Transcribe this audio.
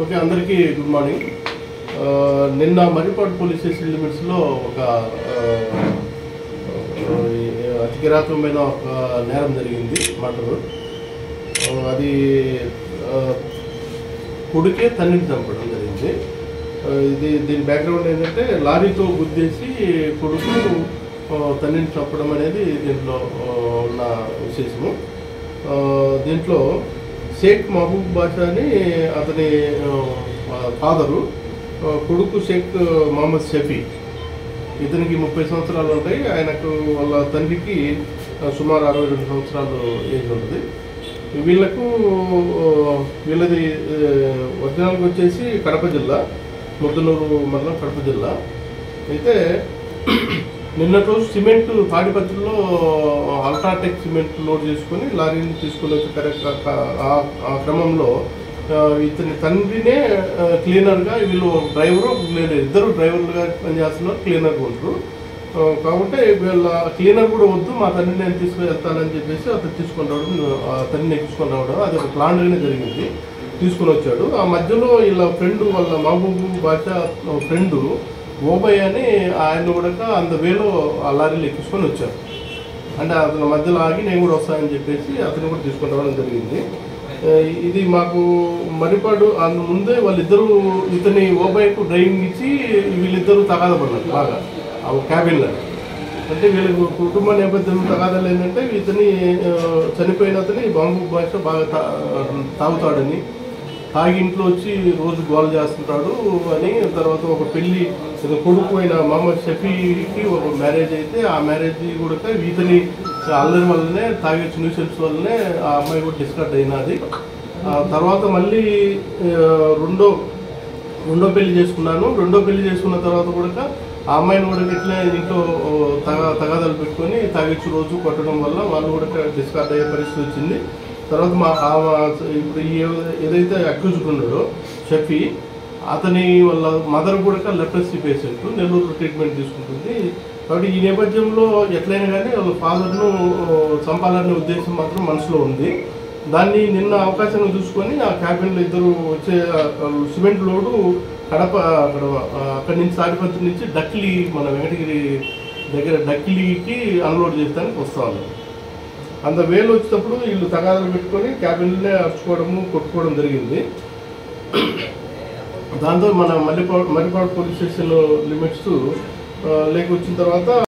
okay అందరికీ good morning ఆ, నిన్న మరిపాడు పోలీస్ స్టేషన్ లిమిట్స్లో ఒక ఆ, ఆ, అతి కిరాతమైన ఒక నేరం జరిగింది మర్డర్ అది ఆ, కొడుకే తల్లిని చంపడం జరిగింది ఆ, ఇది దీని బ్యాక్గ్రౌండ్ ఏంటంటే లారీతో గుద్దేసి కొడుకు ఆ, తండ్రిని చంపడం అనేది దీంట్లో ఆ, ఉన్న విశేషము ఆ, దీంట్లో షేక్ మహబూబ్ బాషా అని అతని ఫాదరు కొడుకు షేక్ మహమ్మద్ షఫీ ఇతనికి ముప్పై సంవత్సరాలు ఉంటాయి ఆయనకు వాళ్ళ తండ్రికి ఆ, సుమారు అరవై రెండు సంవత్సరాలు ఏజ్ ఉంటుంది వీళ్ళకు ఆ, వీళ్ళది ఒరిజినల్గా వచ్చేసి కడప జిల్లా ముద్దనూరు మండలం కడప జిల్లా అయితే నిన్నటి రోజు సిమెంట్ తాడిపత్రిలో అల్ట్రాటెక్ సిమెంట్ లోడ్ చేసుకొని లారీని తీసుకొని వచ్చి కరెక్ట్ ఆ- ఆ క్రమంలో ఆ, ఇతని తండ్రినే ఆ, క్లీనర్గా వీళ్ళు డ్రైవరు క్లీనర్ ఇద్దరు డ్రైవర్లుగా పనిచేస్తున్నారు క్లీనర్గా ఉంటారు ఆ, కాబట్టి వీళ్ళ క్లీనర్ కూడా వద్దు మా తండ్రిని నేను తీసుకువెళ్తానని చెప్పేసి అతను తీసుకొని రావడం ఆ తండ్రిని ఎక్కించుకొని రావడం అది ఒక ప్లాన్గానే జరిగింది తీసుకొని వచ్చాడు ఆ మధ్యలో వీళ్ళ ఫ్రెండ్ వాళ్ళ మహబూబ్ బాషా ఫ్రెండ్ ఓబయ్ అని ఆయన కూడా అంద వేలో ఆ లారీలు ఎక్కించుకొని వచ్చారు అంటే అతని మధ్యలో ఆగి నేను కూడా వస్తానని చెప్పేసి అతను కూడా తీసుకొని రావడం జరిగింది ఆ, ఇది మాకు మరిపాడు అందు ముందే వాళ్ళిద్దరూ ఇతని ఓబైకు డ్రైవింగ్ ఇచ్చి వీళ్ళిద్దరూ తగాద పడినారు బాగా ఆ క్యాబిన్లో అంటే వీళ్ళకి కుటుంబ నేపథ్యం తగాదాలు ఏంటంటే ఇతని ఆ, చనిపోయిన అతని బాంబు భాష బాగా తా- తాగుతాడని తాగి ఇంట్లో వచ్చి రోజు గోల చేస్తుంటాడు అని తర్వాత ఒక పెళ్లి ఏదో కొడుకు అయిన మహమ్మద్ షఫీకి ఒక మ్యారేజ్ అయితే ఆ మ్యారేజ్ కూడా ఇతని అల్లరి వల్లనే తాగే న్యూసెన్స్ వల్లనే ఆ అమ్మాయి కూడా డిస్కర్డ్ అయినది ఆ తర్వాత మళ్ళీ ఆ, రెండో రెండో పెళ్లి చేసుకున్నాను రెండో పెళ్లి చేసుకున్న తర్వాత కూడా ఆ అమ్మాయిని కూడా ఇట్లా ఇంట్లో ఓ, తగా తగాదాలు పెట్టుకొని తాగిచ్చు రోజు కొట్టడం వల్ల వాళ్ళు కూడా డిస్కార్డ్ అయ్యే పరిస్థితి వచ్చింది తర్వాత మా ఆ ఇప్పుడు ఈ ఏ- ఏదైతే అక్యూజ్డ్ ఉన్నాడో షఫీ అతని వాళ్ళ మదర్ కూడా లెప్రసీ పేషెంట్ నెల్లూరు ట్రీట్మెంట్ తీసుకుంటుంది కాబట్టి ఈ నేపథ్యంలో ఎట్లయినా కానీ వాళ్ళ ఫాదర్ను చంపాలనే ఉద్దేశం మాత్రం మనసులో ఉంది దాన్ని నిన్న అవకాశంగా చూసుకొని ఆ క్యాబిన్లో ఇద్దరు వచ్చే ఆ, సిమెంట్ లోడు కడప అక్కడ ఆ, అక్కడి నుంచి తాడిపత్రి నుంచి డక్లీ మన వెంకటగిరి దగ్గర డక్లీకి అన్లోడ్ చేయడానికి వస్తాను అంత వేలు వచ్చేటప్పుడు వీళ్ళు తగాదాలు పెట్టుకొని క్యాబిన్లోనే అరుచుకోవడము కొట్టుకోవడం జరిగింది దాంతో మన Mallipadu Mallipadu police station limits లేక వచ్చిన తర్వాత